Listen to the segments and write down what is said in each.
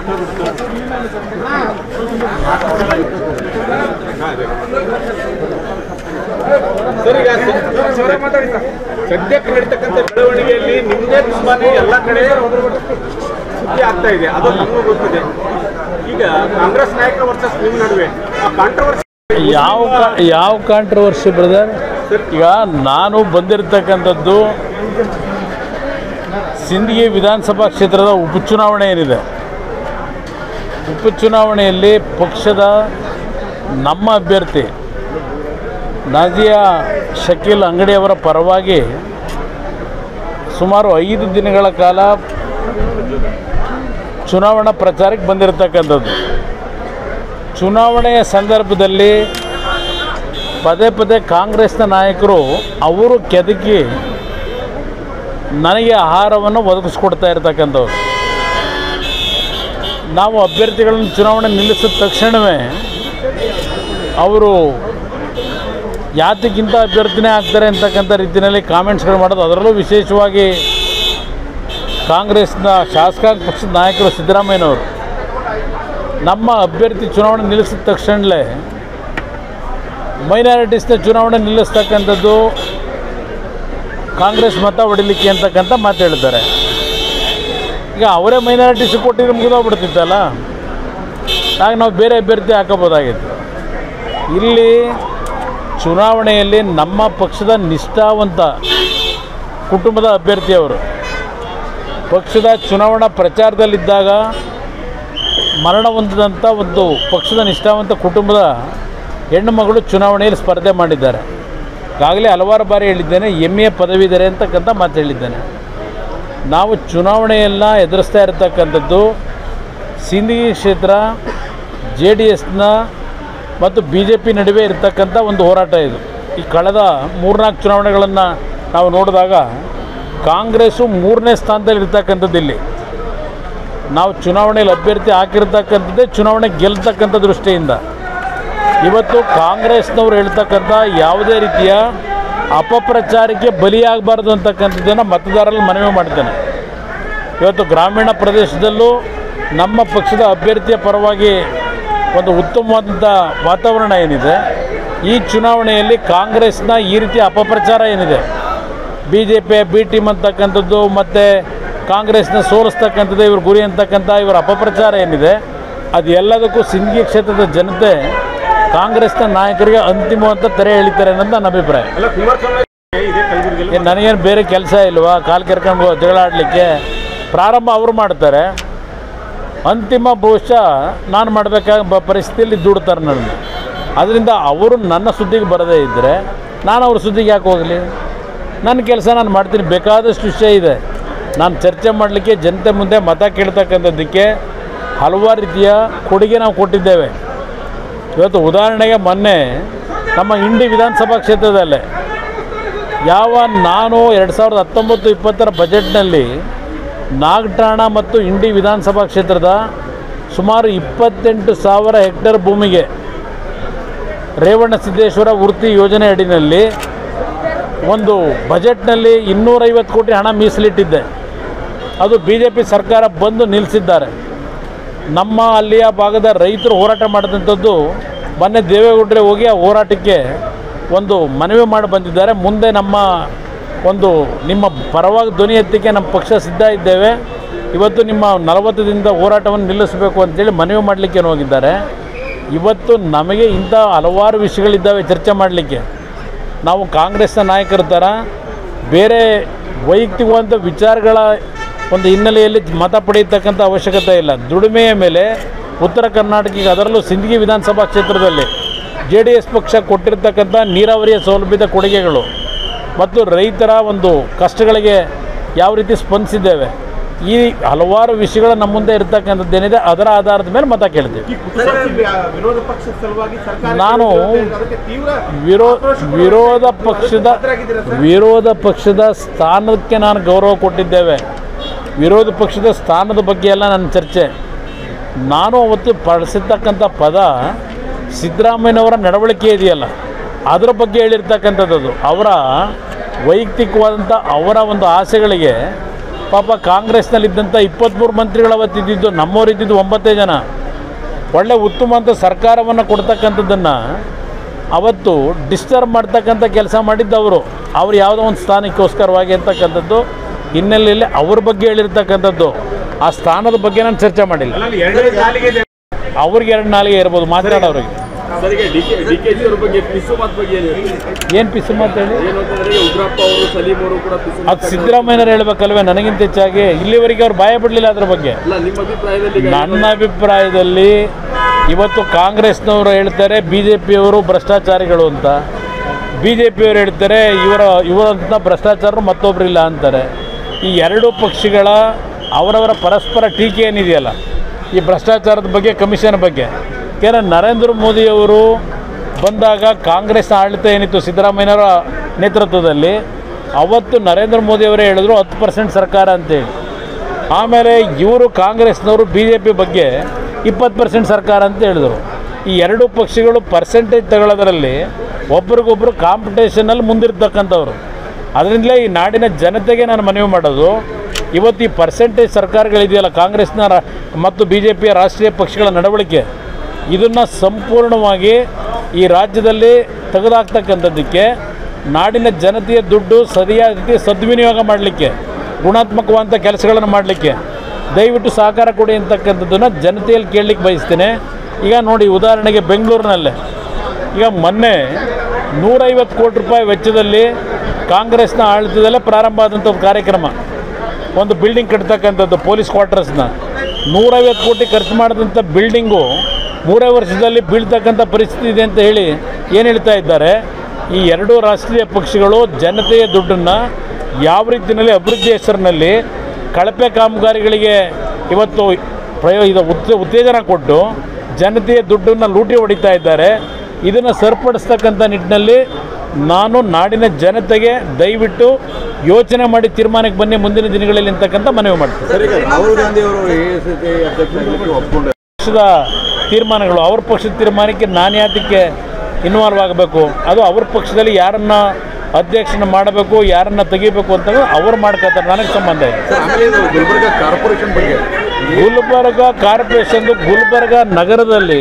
Sir ಈಗ ಸ- ಸದ್ಯಕ್ಕೆ ನಡೀತಕ್ಕಂಥ ಬೆಳವಣಿಗೆಯಲ್ಲಿ ನಿಮ್ಮದೇ ತುಂಬಾನೇ ಎಲ್ಲ ಕಡೆ ಸುದ್ದಿ ಆಗ್ತಾ ಇದೆ ಅದು ನಮಗೂ ಗೊತ್ತಿದೆ ಈಗ ಕಾಂಗ್ರೆಸ್ ನಾಯಕರ ವರ್ಸಸ್ ನಿಮ್ಮ ನಡುವೆ ಆ ಕಾಂಟ್ರವರ್ಸಿ ಯಾವ ಕಾ- ಯಾವ ಕಾಂಟ್ರವರ್ಸಿ ಬ್ರದರ್ ಈಗ ನಾನು ಬಂದಿರತಕ್ಕಂಥದ್ದು ಸಿಂದಗಿ ವಿಧಾನಸಭಾ ಕ್ಷೇತ್ರದ ಉಪಚುನಾವಣೆ ಏನಿದೆ ಉಪಚುನಾವಣೆಯಲ್ಲಿ ಪಕ್ಷದ ನಮ್ಮ ಅಭ್ಯರ್ಥಿ ನಾಜಿಯಾ ಶಕೀಲ್ ಅಂಗಡಿಯವರ ಪರವಾಗಿ ಸುಮಾರು ಐದು ದಿನಗಳ ಕಾಲ ಚುನಾವಣಾ ಪ್ರಚಾರಕ್ಕೆ ಬಂದಿರತಕ್ಕಂಥದ್ದು ಚುನಾವಣೆಯ ಸಂದರ್ಭದಲ್ಲಿ ಪದೇ ಪದೇ ಕಾಂಗ್ರೆಸ್ನ ನಾಯಕರು ಅವರು ಕೆದಕಿ ನನಗೆ ಆಹಾರವನ್ನು ಒದಗಿಸ್ಕೊಡ್ತಾ ಇರ್ತಕ್ಕಂಥವ್ರು ನಾವು ಅಭ್ಯರ್ಥಿಗಳನ್ನು ಚುನಾವಣೆ ನಿಲ್ಲಿಸಿದ ತಕ್ಷಣವೇ ಅವರು ಯಾತಕ್ಕಿಂತ ಅಭ್ಯರ್ಥಿನೇ ಆಗ್ತಾರೆ ಅಂತಕ್ಕಂಥ ರೀತಿಯಲ್ಲಿ ಕಾಮೆಂಟ್ಸ್ಗಳು ಮಾಡೋದು ಅದರಲ್ಲೂ ವಿಶೇಷವಾಗಿ ಕಾಂಗ್ರೆಸ್ನ ಶಾಸಕಾಂಗ ಪಕ್ಷದ ನಾಯಕರು ಸಿದ್ದರಾಮಯ್ಯನವರು ನಮ್ಮ ಅಭ್ಯರ್ಥಿ ಚುನಾವಣೆ ನಿಲ್ಲಿಸಿದ ತಕ್ಷಣಲೇ ಮೈನಾರಿಟೀಸ್ನ ಚುನಾವಣೆ ನಿಲ್ಲಿಸ್ತಕ್ಕಂಥದ್ದು ಕಾಂಗ್ರೆಸ್ ಮತ ಹೊಡಿಲಿಕ್ಕೆ ಅಂತಕ್ಕಂಥ ಮಾತು ಹೇಳ್ತಾರೆ ಈಗ ಅವರೇ ಮೈನಾರಿಟೀಸ್ ಕೊಟ್ಟಿದ್ರೆ ಮುಗಿದೋಗ್ಬಿಡ್ತಿತ್ತಲ್ಲ ಆಗ ನಾವು ಬೇರೆ ಅಭ್ಯರ್ಥಿ ಹಾಕೋಬೋದಾಗಿತ್ತು ಇಲ್ಲಿ ಚುನಾವಣೆಯಲ್ಲಿ ನಮ್ಮ ಪಕ್ಷದ ನಿಷ್ಠಾವಂತ ಕುಟುಂಬದ ಅಭ್ಯರ್ಥಿಯವರು ಪಕ್ಷದ ಚುನಾವಣಾ ಪ್ರಚಾರದಲ್ಲಿದ್ದಾಗ ಮರಣ ಹೊಂದಿದಂಥ ಒಂದು ಪಕ್ಷದ ನಿಷ್ಠಾವಂತ ಕುಟುಂಬದ ಹೆಣ್ಣು ಮಗಳು ಚುನಾವಣೆಯಲ್ಲಿ ಸ್ಪರ್ಧೆ ಮಾಡಿದ್ದಾರೆ ಈಗಾಗಲೇ ಹಲವಾರು ಬಾರಿ ಹೇಳಿದ್ದೇನೆ ಎಮ್ ಎ ಪದವೀಧರೆ ಅಂತಕ್ಕಂಥ ಮಾತು ಹೇಳಿದ್ದೇನೆ ನಾವು ಚುನಾವಣೆಯೆಲ್ಲ ಎದುರಿಸ್ತಾ ಇರತಕ್ಕಂಥದ್ದು ಸಿಂದಗಿ ಕ್ಷೇತ್ರ ಜೆ ಡಿ ಎಸ್ನ ಮತ್ತು ಬಿ ಜೆ ಪಿ ನಡುವೆ ಇರತಕ್ಕಂಥ ಒಂದು ಹೋರಾಟ ಇದು ಈ ಕಳೆದ ಮೂರ್ನಾಲ್ಕು ಚುನಾವಣೆಗಳನ್ನು ನಾವು ನೋಡಿದಾಗ ಕಾಂಗ್ರೆಸ್ಸು ಮೂರನೇ ಸ್ಥಾನದಲ್ಲಿ ಇರ್ತಕ್ಕಂಥದ್ದು ಇಲ್ಲಿ ನಾವು ಚುನಾವಣೆಯಲ್ಲಿ ಅಭ್ಯರ್ಥಿ ಹಾಕಿರ್ತಕ್ಕಂಥದ್ದೇ ಚುನಾವಣೆ ಗೆಲ್ತಕ್ಕಂಥ ದೃಷ್ಟಿಯಿಂದ ಇವತ್ತು ಕಾಂಗ್ರೆಸ್ನವ್ರು ಹೇಳ್ತಕ್ಕಂಥ ಯಾವುದೇ ರೀತಿಯ ಅಪಪ್ರಚಾರಕ್ಕೆ ಬಲಿಯಾಗಬಾರ್ದು ಅಂತಕ್ಕಂಥದ್ದನ್ನು ಮತದಾರರಲ್ಲಿ ಮನವಿ ಮಾಡ್ತೇನೆ ಇವತ್ತು ಗ್ರಾಮೀಣ ಪ್ರದೇಶದಲ್ಲೂ ನಮ್ಮ ಪಕ್ಷದ ಅಭ್ಯರ್ಥಿಯ ಪರವಾಗಿ ಒಂದು ಉತ್ತಮವಾದಂಥ ವಾತಾವರಣ ಏನಿದೆ ಈ ಚುನಾವಣೆಯಲ್ಲಿ ಕಾಂಗ್ರೆಸ್ನ ಈ ರೀತಿಯ ಅಪಪ್ರಚಾರ ಏನಿದೆ ಬಿ ಜೆ ಪಿಯ ಬಿ ಟೀಮ್ ಅಂತಕ್ಕಂಥದ್ದು ಮತ್ತು ಕಾಂಗ್ರೆಸ್ನ ಸೋಲಿಸ್ತಕ್ಕಂಥದ್ದು ಇವ್ರ ಗುರಿ ಅಂತಕ್ಕಂಥ ಇವರ ಅಪಪ್ರಚಾರ ಏನಿದೆ ಅದು ಎಲ್ಲದಕ್ಕೂ ಸಿಂದಗಿ ಕ್ಷೇತ್ರದ ಜನತೆ ಕಾಂಗ್ರೆಸ್ನ ನಾಯಕರಿಗೆ ಅಂತಿಮವಂತ ತೆರೆ ಎಳಿತಾರೆ ಅನ್ನೋದು ನನ್ನ ಅಭಿಪ್ರಾಯ ಅಲ್ಲ ಕುಮಾರಸ್ವಾಮಿ ಇದೆ ಕಲಬುರಗಿಯಲ್ಲಿ ಏನ್ ನನಗೇನು ಬೇರೆ ಕೆಲಸ ಇಲ್ವಾ ಕಾಲು ಕೆರ್ಕೊಂಡು ಜಗಳ ಆಡಲಿಕ್ಕೆ ಪ್ರಾರಂಭ ಅವರು ಮಾಡ್ತಾರೆ ಅಂತಿಮ ಬಹುಶಃ ನಾನು ಮಾಡಬೇಕಾದ ಬ ಪರಿಸ್ಥಿತಿಯಲ್ಲಿ ದುಡ್ತಾರೆ ನನ್ನ ಅದರಿಂದ ಅವರು ನನ್ನ ಸುದ್ದಿಗೆ ಬರದೇ ಇದ್ದರೆ ನಾನು ಅವ್ರ ಸುದ್ದಿಗೆ ಯಾಕೆ ಹೋಗಲಿ ನನ್ನ ಕೆಲಸ ನಾನು ಮಾಡ್ತೀನಿ ಬೇಕಾದಷ್ಟು ವಿಷಯ ಇದೆ ನಾನು ಚರ್ಚೆ ಮಾಡಲಿಕ್ಕೆ ಜನತೆ ಮುಂದೆ ಮತ ಕೇಳ್ತಕ್ಕಂಥದ್ದಕ್ಕೆ ಹಲವಾರು ರೀತಿಯ ಕೊಡುಗೆ ನಾವು ಕೊಟ್ಟಿದ್ದೇವೆ ಇವತ್ತು ಉದಾಹರಣೆಗೆ ಮೊನ್ನೆ ನಮ್ಮ ಇಂಡಿ ವಿಧಾನಸಭಾ ಕ್ಷೇತ್ರದಲ್ಲೇ ಯಾವ ನಾನು ಎರಡು ಸಾವಿರದ ಹತ್ತೊಂಬತ್ತು ಇಪ್ಪತ್ತರ ಬಜೆಟ್ನಲ್ಲಿ ನಾಗಠಾಣ ಮತ್ತು ಇಂಡಿ ವಿಧಾನಸಭಾ ಕ್ಷೇತ್ರದ ಸುಮಾರು ಇಪ್ಪತ್ತೆಂಟು ಸಾವಿರ ಹೆಕ್ಟೇರ್ ಭೂಮಿಗೆ ರೇವಣ್ಣ ಸಿದ್ದೇಶ್ವರ ವೃತ್ತಿ ಯೋಜನೆ ಅಡಿನಲ್ಲಿ ಒಂದು ಬಜೆಟ್ನಲ್ಲಿ ಇನ್ನೂರೈವತ್ತು ಕೋಟಿ ಹಣ ಮೀಸಲಿಟ್ಟಿದ್ದೆ ಅದು ಬಿ ಜೆ ಪಿ ಸರ್ಕಾರ ಬಂದು ನಿಲ್ಲಿಸಿದ್ದಾರೆ ನಮ್ಮ ಅಲ್ಲಿಯ ಭಾಗದ ರೈತರು ಹೋರಾಟ ಮಾಡಿದಂಥದ್ದು ಮೊನ್ನೆ ದೇವೇಗೌಡರೆ ಹೋಗಿ ಆ ಹೋರಾಟಕ್ಕೆ ಒಂದು ಮನವಿ ಮಾಡಿ ಬಂದಿದ್ದಾರೆ ಮುಂದೆ ನಮ್ಮ ಒಂದು ನಿಮ್ಮ ಪರವಾಗಿ ಧ್ವನಿ ಎತ್ತಕ್ಕೆ ನಮ್ಮ ಪಕ್ಷ ಸಿದ್ಧ ಇದ್ದೇವೆ ಇವತ್ತು ನಿಮ್ಮ ನಲವತ್ತು ದಿನದ ಹೋರಾಟವನ್ನು ನಿಲ್ಲಿಸಬೇಕು ಅಂತೇಳಿ ಮನವಿ ಮಾಡಲಿಕ್ಕೆ ಹೋಗಿದ್ದಾರೆ ಇವತ್ತು ನಮಗೆ ಇಂಥ ಹಲವಾರು ವಿಷಯಗಳಿದ್ದಾವೆ ಚರ್ಚೆ ಮಾಡಲಿಕ್ಕೆ ನಾವು ಕಾಂಗ್ರೆಸ್ನ ನಾಯಕರ ಥರ ಬೇರೆ ವೈಯಕ್ತಿಕವಾದಂಥ ವಿಚಾರಗಳ ಒಂದು ಹಿನ್ನೆಲೆಯಲ್ಲಿ ಮತ ಪಡೆಯತಕ್ಕಂಥ ಅವಶ್ಯಕತೆ ಇಲ್ಲ ದುಡಿಮೆಯ ಮೇಲೆ ಉತ್ತರ ಕರ್ನಾಟಕಕ್ಕೆ ಅದರಲ್ಲೂ ಸಿಂದಗಿ ವಿಧಾನಸಭಾ ಕ್ಷೇತ್ರದಲ್ಲಿ ಜೆ ಡಿ ಎಸ್ ಪಕ್ಷ ಕೊಟ್ಟಿರ್ತಕ್ಕಂಥ ನೀರಾವರಿಯ ಸೌಲಭ್ಯದ ಕೊಡುಗೆಗಳು ಮತ್ತು ರೈತರ ಒಂದು ಕಷ್ಟಗಳಿಗೆ ಯಾವ ರೀತಿ ಸ್ಪಂದಿಸಿದ್ದೇವೆ ಈ ಹಲವಾರು ವಿಷಯಗಳು ನಮ್ಮ ಮುಂದೆ ಇರ್ತಕ್ಕಂಥದ್ದೇನಿದೆ ಅದರ ಆಧಾರದ ಮೇಲೆ ಮತ ಕೇಳ್ತೀವಿ ಈ ಪುಟ್ಟಸ್ವಾಮಿ ವಿರೋಧ ಪಕ್ಷದ ಸಲುವಾಗಿ ಸರ್ಕಾರ ನಾನು ಅದಕ್ಕೆ ತೀವ್ರ ವಿರೋ ಆಕ್ರೋಶ ವಿರೋಧ ಪಕ್ಷದ ಬದ್ಧರಾಗಿದ್ದೀರಾ ಸರ್? ವಿರೋಧ ಪಕ್ಷದ ಸ್ಥಾನಕ್ಕೆ ನಾನು ಗೌರವ ಕೊಟ್ಟಿದ್ದೇವೆ ವಿರೋಧ ಪಕ್ಷದ ಸ್ಥಾನದ ಬಗ್ಗೆ ಎಲ್ಲ ನನ್ನ ಚರ್ಚೆ ನಾನು ಅವತ್ತು ಬಳಸಿರ್ತಕ್ಕಂಥ ಪದ ಸಿದ್ದರಾಮಯ್ಯನವರ ನಡವಳಿಕೆ ಇದೆಯಲ್ಲ ಅದರ ಬಗ್ಗೆ ಹೇಳಿರ್ತಕ್ಕಂಥದ್ದು ಅದು. ಅವರ ವೈಯಕ್ತಿಕವಾದಂಥ ಅವರ ಒಂದು ಆಸೆಗಳಿಗೆ ಪಾಪ ಕಾಂಗ್ರೆಸ್ನಲ್ಲಿದ್ದಂಥ ಇಪ್ಪತ್ತ್ಮೂರು ಮಂತ್ರಿಗಳು ಅವತ್ತು ಇದ್ದಿದ್ದು ನಮ್ಮವ್ರು ಇದ್ದಿದ್ದು ಒಂಬತ್ತೇ ಜನ ಒಳ್ಳೆ ಉತ್ತಮ ಅಂತ ಸರ್ಕಾರವನ್ನು ಕೊಡ್ತಕ್ಕಂಥದ್ದನ್ನು ಅವತ್ತು ಡಿಸ್ಟರ್ಬ್ ಮಾಡ್ತಕ್ಕಂಥ ಕೆಲಸ ಮಾಡಿದ್ದು ಅವರು ಅವ್ರು ಯಾವುದೋ ಒಂದು ಸ್ಥಾನಕ್ಕೋಸ್ಕರವಾಗಿ ಅಂತಕ್ಕಂಥದ್ದು ಹಿನ್ನೆಲೆಯಲ್ಲಿ ಅವ್ರ ಬಗ್ಗೆ ಹೇಳಿರ್ತಕ್ಕಂಥದ್ದು ಆ ಸ್ಥಾನದ ಬಗ್ಗೆ ನಾನು ಚರ್ಚೆ ಮಾಡಿಲ್ಲ ಅಲ್ಲ ಎರಡನೇ ಸಾಲಿಗೆ ಇದೆ. ಅವ್ರಿಗೆ ಎರಡು ನಾಲಿಗೆ ಇರ್ಬೋದು ಮಾತಾಡೋರಿಗೆ ಸರಿಗೆ D K D K ji ಅವ್ರ ಬಗ್ಗೆ ಪಿಸು ಮಾತು ಬಗ್ಗೆ ಏನು ಹೇಳಿ ಏನು ಪಿಸು ಮಾತಾಡಿ ಏನು ಅಂತಂದ್ರೆ ಈಗ ಉಗ್ರಪ್ಪ ಅವರು ಸಲೀಂ ಅವರು ಕೂಡ ಪಿಸು ಅದು ಸಿದ್ದರಾಮಯ್ಯನವ್ರು ಹೇಳ್ಬೇಕಲ್ವೇ ನನಗಿಂತ ಹೆಚ್ಚಾಗಿ ಇಲ್ಲಿವರೆಗೆ ಅವ್ರು ಭಯ ಬಿಡಲಿಲ್ಲ ಅದ್ರ ಬಗ್ಗೆ ಅಲ್ಲ ನಿಮ್ಮ ಅಭಿಪ್ರಾಯದಲ್ಲಿ ಈಗ ನನ್ನ ಅಭಿಪ್ರಾಯದಲ್ಲಿ ಇವತ್ತು ಕಾಂಗ್ರೆಸ್ನವರು ಹೇಳ್ತಾರೆ ಬಿ ಜೆ ಪಿಯವರು ಭ್ರಷ್ಟಾಚಾರಿಗಳು ಅಂತ ಬಿ ಜೆ ಪಿಯವರು ಹೇಳ್ತಾರೆ ಇವರ ಇವರಂಥ ಭ್ರಷ್ಟಾಚಾರರು ಮತ್ತೊಬ್ಬರಿಲ್ಲ ಅಂತಾರೆ ಈ ಎರಡೂ ಪಕ್ಷಗಳ ಅವರವರ ಪರಸ್ಪರ ಟೀಕೆ ಏನಿದೆಯಲ್ಲ ಈ ಭ್ರಷ್ಟಾಚಾರದ ಬಗ್ಗೆ ಕಮಿಷನ್ ಬಗ್ಗೆ ಯಾಕಂದರೆ ನರೇಂದ್ರ ಮೋದಿಯವರು ಬಂದಾಗ ಕಾಂಗ್ರೆಸ್ ಆಡಳಿತ ಏನಿತ್ತು ಸಿದ್ದರಾಮಯ್ಯನವರ ನೇತೃತ್ವದಲ್ಲಿ ಅವತ್ತು ನರೇಂದ್ರ ಮೋದಿಯವರೇ ಹೇಳಿದ್ರು ಹತ್ತು ಪರ್ಸೆಂಟ್ ಸರ್ಕಾರ ಅಂತೇಳಿ ಆಮೇಲೆ ಇವರು ಕಾಂಗ್ರೆಸ್ನವರು ಬಿ ಜೆ ಪಿ ಬಗ್ಗೆ ಇಪ್ಪತ್ತು ಪರ್ಸೆಂಟ್ ಸರ್ಕಾರ ಅಂತ ಹೇಳಿದರು ಈ ಎರಡೂ ಪಕ್ಷಗಳು ಪರ್ಸೆಂಟೇಜ್ ತಗೊಳ್ಳೋದ್ರಲ್ಲಿ ಒಬ್ರಿಗೊಬ್ರು ಕಾಂಪಿಟೇಷನಲ್ಲಿ ಮುಂದಿರ್ತಕ್ಕಂಥವ್ರು ಅದರಿಂದಲೇ ಈ ನಾಡಿನ ಜನತೆಗೆ ನಾನು ಮನವಿ ಮಾಡೋದು ಇವತ್ತು ಈ ಪರ್ಸೆಂಟೇಜ್ ಸರ್ಕಾರಗಳಿದೆಯಲ್ಲ ಕಾಂಗ್ರೆಸ್ನ ರಾ- ಮತ್ತು ಬಿ ಜೆ ಪಿಯ ರಾಷ್ಟ್ರೀಯ ಪಕ್ಷಗಳ ನಡವಳಿಕೆ ಇದನ್ನು ಸಂಪೂರ್ಣವಾಗಿ ಈ ರಾಜ್ಯದಲ್ಲಿ ತೆಗೆದುಹಾಕ್ತಕ್ಕಂಥದ್ದಕ್ಕೆ ನಾಡಿನ ಜನತೆಯ ದುಡ್ಡು ಸರಿಯಾದ ರೀತಿ ಸದ್ವಿನಿಯೋಗ ಮಾಡಲಿಕ್ಕೆ ಗುಣಾತ್ಮಕವಾದಂಥ ಕೆಲಸಗಳನ್ನು ಮಾಡಲಿಕ್ಕೆ ದಯವಿಟ್ಟು ಸಹಕಾರ ಕೊಡಿ ಅಂತಕ್ಕಂಥದ್ದನ್ನು ಜನತೆಯಲ್ಲಿ ಕೇಳಲಿಕ್ಕೆ ಬಯಸ್ತೇನೆ ಈಗ ನೋಡಿ ಉದಾಹರಣೆಗೆ ಬೆಂಗಳೂರಿನಲ್ಲೇ ಈಗ ಮೊನ್ನೆ ನೂರೈವತ್ತು ಕೋಟಿ ರೂಪಾಯಿ ವೆಚ್ಚದಲ್ಲಿ ಕಾಂಗ್ರೆಸ್ನ ಆಡಳಿತದಲ್ಲೇ ಪ್ರಾರಂಭ ಆದಂಥ ಒಂದು ಕಾರ್ಯಕ್ರಮ ಒಂದು ಬಿಲ್ಡಿಂಗ್ ಕಟ್ತಕ್ಕಂಥದ್ದು ಪೊಲೀಸ್ ಕ್ವಾರ್ಟರ್ಸ್ನ ನೂರೈವತ್ತು ಕೋಟಿ ಖರ್ಚು ಮಾಡಿದಂಥ ಬಿಲ್ಡಿಂಗು ಮೂರೇ ವರ್ಷದಲ್ಲಿ ಬೀಳ್ತಕ್ಕಂಥ ಪರಿಸ್ಥಿತಿ ಇದೆ ಅಂತ ಹೇಳಿ ಏನು ಹೇಳ್ತಾ ಇದ್ದಾರೆ ಈ ಎರಡೂ ರಾಷ್ಟ್ರೀಯ ಪಕ್ಷಗಳು ಜನತೆಯ ದುಡ್ಡನ್ನು ಯಾವ ರೀತಿಯಲ್ಲಿ ಅಭಿವೃದ್ಧಿ ಹೆಸರಿನಲ್ಲಿ ಕಳಪೆ ಕಾಮಗಾರಿಗಳಿಗೆ ಇವತ್ತು ಪ್ರಯೋ ಇದು ಉತ್ತೇ ಉತ್ತೇಜನ ಕೊಟ್ಟು ಜನತೆಯ ದುಡ್ಡನ್ನು ಲೂಟಿ ಹೊಡಿತಾ ಇದ್ದಾರೆ ಇದನ್ನು ಸರಿಪಡಿಸ್ತಕ್ಕಂಥ ನಿಟ್ಟಿನಲ್ಲಿ ನಾನು ನಾಡಿನ ಜನತೆಗೆ ದಯವಿಟ್ಟು ಯೋಚನೆ ಮಾಡಿ ತೀರ್ಮಾನಕ್ಕೆ ಬನ್ನಿ ಮುಂದಿನ ದಿನಗಳಲ್ಲಿ ಅಂತಕ್ಕಂಥ ಮನವಿ ಮಾಡ್ತೀನಿ ಸರ್ ಈಗ ರಾಹುಲ್ ಗಾಂಧಿ ಅವರು ಎ ಎಸ್ ಸಿ ಅಧ್ಯಕ್ಷರಾಗಲಿಕ್ಕೆ ಒಪ್ಕೊಂಡ್ರೆ ಪಕ್ಷದ ತೀರ್ಮಾನಗಳು ಅವ್ರ ಪಕ್ಷದ ತೀರ್ಮಾನಕ್ಕೆ ನಾನು ಯಾತಕ್ಕೆ ಇನ್ವಾಲ್ವ್ ಆಗಬೇಕು ಅದು ಅವ್ರ ಪಕ್ಷದಲ್ಲಿ ಯಾರನ್ನ ಅಧ್ಯಕ್ಷನ ಮಾಡಬೇಕು ಯಾರನ್ನ ತೆಗಿಬೇಕು ಅಂತ ಅವ್ರು ಮಾಡ್ಕೋತಾರೆ ನನಗೆ ಸಂಬಂಧ ಇಲ್ಲ ಸರ್ ಆಮೇಲೆ ಇದು ಗುಲ್ಬರ್ಗ ಕಾರ್ಪೊರೇಷನ್ ಬಗ್ಗೆ ಗುಲ್ಬರ್ಗ ಕಾರ್ಪೊರೇಷನ್ದು ಗುಲ್ಬರ್ಗ ನಗರದಲ್ಲಿ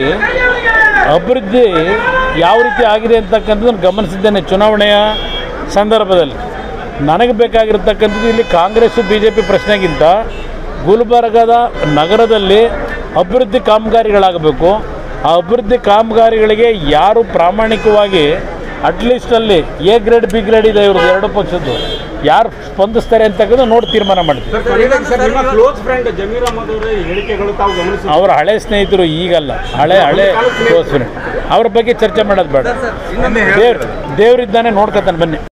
ಅಭಿವೃದ್ಧಿ ಯಾವ ರೀತಿ ಆಗಿದೆ ಅಂತಕ್ಕಂಥದ್ದನ್ನು ಗಮನಿಸಿದ್ದೇನೆ ಚುನಾವಣೆಯ ಸಂದರ್ಭದಲ್ಲಿ ನನಗೆ ಬೇಕಾಗಿರ್ತಕ್ಕಂಥದ್ದು ಇಲ್ಲಿ ಕಾಂಗ್ರೆಸ್ಸು ಬಿ ಜೆ ಪಿ ಪ್ರಶ್ನೆಗಿಂತ ಗುಲ್ಬರ್ಗದ ನಗರದಲ್ಲಿ ಅಭಿವೃದ್ಧಿ ಕಾಮಗಾರಿಗಳಾಗಬೇಕು ಆ ಅಭಿವೃದ್ಧಿ ಕಾಮಗಾರಿಗಳಿಗೆ ಯಾರು ಪ್ರಾಮಾಣಿಕವಾಗಿ ಅಟ್ಲೀಸ್ಟ್ ಅಲ್ಲಿ ಎ ಗ್ರೇಡ್ ಬಿ ಗ್ರೇಡ್ ಇದೆ ಇವ್ರದ್ದು ಎರಡು ಪಕ್ಷದ್ದು ಯಾರು ಸ್ಪಂದಿಸ್ತಾರೆ ಅಂತಕ್ಕಂಥ ನೋಡಿ ತೀರ್ಮಾನ ಮಾಡ್ತೀವಿ ಸರ್, ಕೊನೆಯದಾಗಿ ಸರ್ ನಿಮ್ಮ ಕ್ಲೋಸ್ ಫ್ರೆಂಡ್ ಜಮೀರ್ ಅಹಮದ್ ಅವರ ಹೇಳಿಕೆಗಳು ತಾವು ಗಮನಿಸಿ ಅವರ ಹಳೆ ಸ್ನೇಹಿತರು ಈಗಲ್ಲ ಹಳೆ ಹಳೆ ಕ್ಲೋಸ್ ಫ್ರೆಂಡ್ ಅವ್ರ ಬಗ್ಗೆ ಚರ್ಚೆ ಮಾಡೋದು ಬೇಡ ದೇವ್ರ ದೇವ್ರಿದ್ದಾನೆ ನೋಡ್ಕೊತಾನೆ ಬನ್ನಿ